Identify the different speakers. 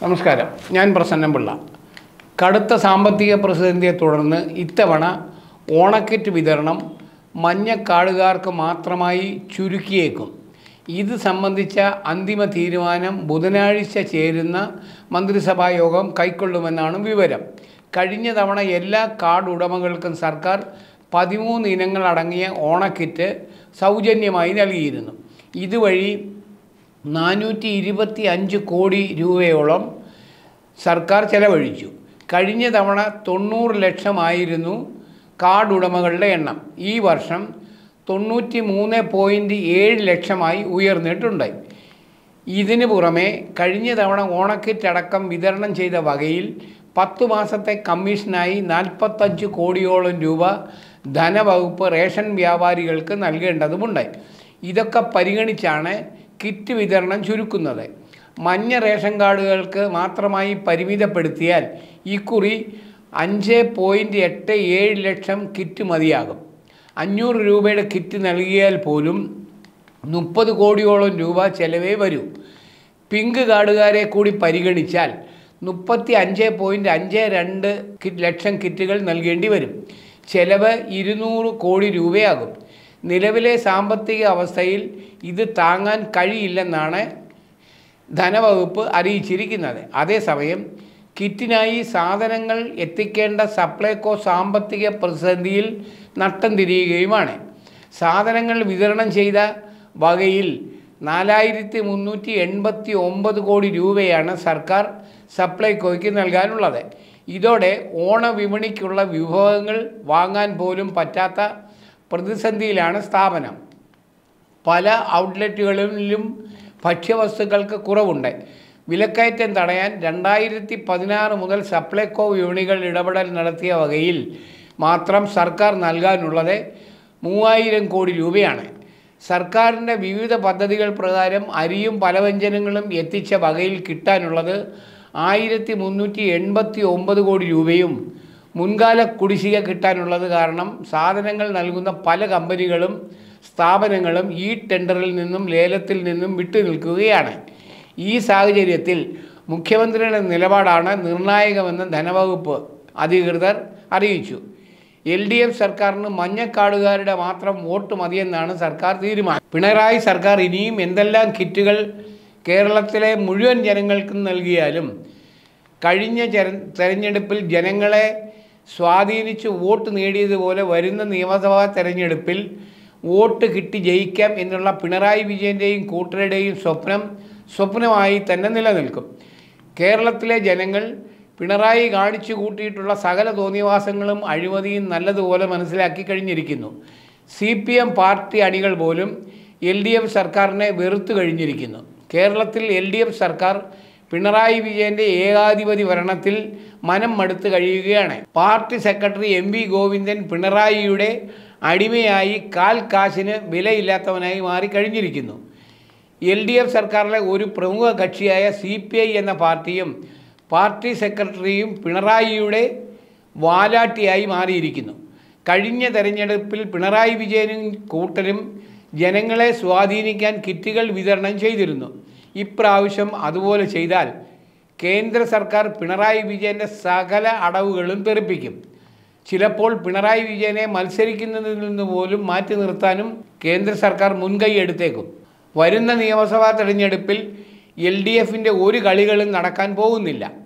Speaker 1: നമസ്കാരം ഞാൻ പ്രസന്നപിള്ള കടുത്ത സാമ്പത്തിക പ്രതിസന്ധിയെ തുടർന്ന് ഇത്തവണ ഓണക്കിറ്റ് വിതരണം മഞ്ഞക്കാടുകാർക്ക് മാത്രമായി ചുരുക്കിയേക്കും ഇത് സംബന്ധിച്ച അന്തിമ തീരുമാനം ബുധനാഴ്ച ചേരുന്ന മന്ത്രിസഭാ യോഗം കൈക്കൊള്ളുമെന്നാണ് വിവരം കഴിഞ്ഞ തവണ എല്ലാ കാർഡ് ഉടമകൾക്കും സർക്കാർ പതിമൂന്ന് ഇനങ്ങളടങ്ങിയ ഓണക്കിറ്റ് സൗജന്യമായി നൽകിയിരുന്നു ഇതുവഴി നാനൂറ്റി ഇരുപത്തി അഞ്ച് കോടി രൂപയോളം സർക്കാർ ചെലവഴിച്ചു കഴിഞ്ഞ തവണ തൊണ്ണൂറ് ലക്ഷമായിരുന്നു കാർഡ് ഉടമകളുടെ എണ്ണം ഈ വർഷം തൊണ്ണൂറ്റി മൂന്ന് പോയിൻറ്റ് ഏഴ് ലക്ഷമായി ഉയർന്നിട്ടുണ്ട് ഇതിനു പുറമെ കഴിഞ്ഞ തവണ ഓണക്കിറ്റ് അടക്കം വിതരണം ചെയ്ത വകയിൽ പത്തു മാസത്തെ കമ്മീഷനായി നാൽപ്പത്തഞ്ച് കോടിയോളം രൂപ ധനവകുപ്പ് റേഷൻ വ്യാപാരികൾക്ക് നൽകേണ്ടതുമുണ്ട് ഇതൊക്കെ പരിഗണിച്ചാണ് കിറ്റ് വിതരണം ചുരുക്കുന്നത് മഞ്ഞ റേഷൻ കാർഡുകൾക്ക് മാത്രമായി പരിമിതപ്പെടുത്തിയാൽ ഇക്കുറി അഞ്ച് പോയിൻറ്റ് എട്ട് ഏഴ് ലക്ഷം കിറ്റ് മതിയാകും അഞ്ഞൂറ് രൂപയുടെ കിറ്റ് നൽകിയാൽ പോലും മുപ്പത് കോടിയോളം രൂപ ചെലവേ വരൂ പിങ്ക് കാർഡുകാരെ കൂടി പരിഗണിച്ചാൽ മുപ്പത്തി അഞ്ച് പോയിൻറ്റ് അഞ്ച് രണ്ട് കി- ലക്ഷം കിറ്റുകൾ നൽകേണ്ടി വരും ചെലവ് ഇരുന്നൂറ് കോടി രൂപയാകും നിലവിലെ സാമ്പത്തിക അവസ്ഥയിൽ ഇത് താങ്ങാൻ കഴിയില്ലെന്നാണ് ധനവകുപ്പ് അറിയിച്ചിരിക്കുന്നത് അതേസമയം കിറ്റിനായി സാധനങ്ങൾ എത്തിക്കേണ്ട സപ്ലൈകോ സാമ്പത്തിക പ്രതിസന്ധിയിൽ നട്ടം തിരിയുകയുമാണ് സാധനങ്ങൾ വിതരണം ചെയ്ത വകയിൽ നാലായിരത്തി മുന്നൂറ്റി എൺപത്തി ഒമ്പത് കോടി രൂപയാണ് സർക്കാർ സപ്ലൈകോയ്ക്ക് നൽകാനുള്ളത് ഇതോടെ ഓണവിപണിക്കുള്ള വിഭവങ്ങൾ വാങ്ങാൻ പോലും പറ്റാത്ത പ്രതിസന്ധിയിലാണ് സ്ഥാപനം പല ഔട്ട്ലെറ്റുകളിലും ഭക്ഷ്യവസ്തുക്കൾക്ക് കുറവുണ്ട് വിലക്കയറ്റം തടയാൻ രണ്ടായിരത്തി പതിനാറ് മുതൽ സപ്ലൈകോ വിപണികൾ ഇടപെടൽ നടത്തിയ വകയിൽ മാത്രം സർക്കാർ നൽകാനുള്ളത് മൂവായിരം കോടി രൂപയാണ് സർക്കാരിൻ്റെ വിവിധ പദ്ധതികൾ പ്രകാരം അരിയും പലവ്യഞ്ജനങ്ങളും എത്തിച്ച വകയിൽ കിട്ടാനുള്ളത് ആയിരത്തി മുന്നൂറ്റി എൺപത്തി ഒമ്പത് കോടി രൂപയും മുൻകാല കുടിശ്ശിക കിട്ടാനുള്ളത് കാരണം സാധനങ്ങൾ നൽകുന്ന പല കമ്പനികളും സ്ഥാപനങ്ങളും ഈ ടെൻഡറിൽ നിന്നും ലേലത്തിൽ നിന്നും വിട്ടു നിൽക്കുകയാണ് ഈ സാഹചര്യത്തിൽ മുഖ്യമന്ത്രിയുടെ നിലപാടാണ് നിർണായകമെന്ന് ധനവകുപ്പ് അധികൃതർ അറിയിച്ചു എൽ ഡി എഫ് സർക്കാരിന് മഞ്ഞക്കാടുകാരുടെ മാത്രം വോട്ട് മതിയെന്നാണ് സർക്കാർ തീരുമാനം പിണറായി സർക്കാർ ഇനിയും എന്തെല്ലാം കിറ്റുകൾ കേരളത്തിലെ മുഴുവൻ ജനങ്ങൾക്കും നൽകിയാലും കഴിഞ്ഞ ചെര- തെരഞ്ഞെടുപ്പിൽ ജനങ്ങളെ സ്വാധീനിച്ച് വോട്ട് നേടിയതുപോലെ വരുന്ന നിയമസഭാ തെരഞ്ഞെടുപ്പിൽ വോട്ട് കിട്ടി ജയിക്കാം എന്നുള്ള പിണറായി വിജയൻ്റെയും കൂട്ടരുടെയും സ്വപ്നം സ്വപ്നമായി തന്നെ നിലനിൽക്കും കേരളത്തിലെ ജനങ്ങൾ പിണറായി കാണിച്ചു കൂട്ടിയിട്ടുള്ള സകല തോന്നിവാസങ്ങളും അഴിമതിയും നല്ലതുപോലെ മനസ്സിലാക്കി കഴിഞ്ഞിരിക്കുന്നു സി പി എം പാർട്ടി അണികൾ പോലും എൽ ഡി എഫ് സർക്കാരിനെ വെറുത്തു കഴിഞ്ഞിരിക്കുന്നു കേരളത്തിൽ എൽ ഡി എഫ് സർക്കാർ പിണറായി വിജയൻ്റെ ഏകാധിപതി ഭരണത്തിൽ മനം മടുത്ത് കഴിയുകയാണ് party secretary M V Govindan പിണറായിയുടെ അടിമയായി കാൽ കാശിന് വിലയില്ലാത്തവനായി മാറിക്കഴിഞ്ഞിരിക്കുന്നു എൽ ഡി എഫ് സർക്കാരിലെ ഒരു പ്രമുഖ കക്ഷിയായ സി പി ഐ എന്ന പാർട്ടിയും പാർട്ടി സെക്രട്ടറിയും പിണറായിയുടെ വാലാട്ടിയായി മാറിയിരിക്കുന്നു കഴിഞ്ഞ തെരഞ്ഞെടുപ്പിൽ പിണറായി വിജയനും കൂട്ടരും ജനങ്ങളെ സ്വാധീനിക്കാൻ കിറ്റുകൾ വിതരണം ചെയ്തിരുന്നു ഇപ്രാവശ്യം അതുപോലെ ചെയ്താൽ കേന്ദ്ര സർക്കാർ പിണറായി വിജയൻ്റെ സകല അടവുകളും തെറിപ്പിക്കും ചിലപ്പോൾ പിണറായി വിജയനെ മത്സരിക്കുന്നതിൽ നിന്ന് പോലും മാറ്റി നിർത്താനും കേന്ദ്ര സർക്കാർ മുൻകൈ എടുത്തേക്കും വരുന്ന നിയമസഭാ തെരഞ്ഞെടുപ്പിൽ എൽ ഡി എഫിൻ്റെ ഒരു കളികളും നടക്കാൻ പോകുന്നില്ല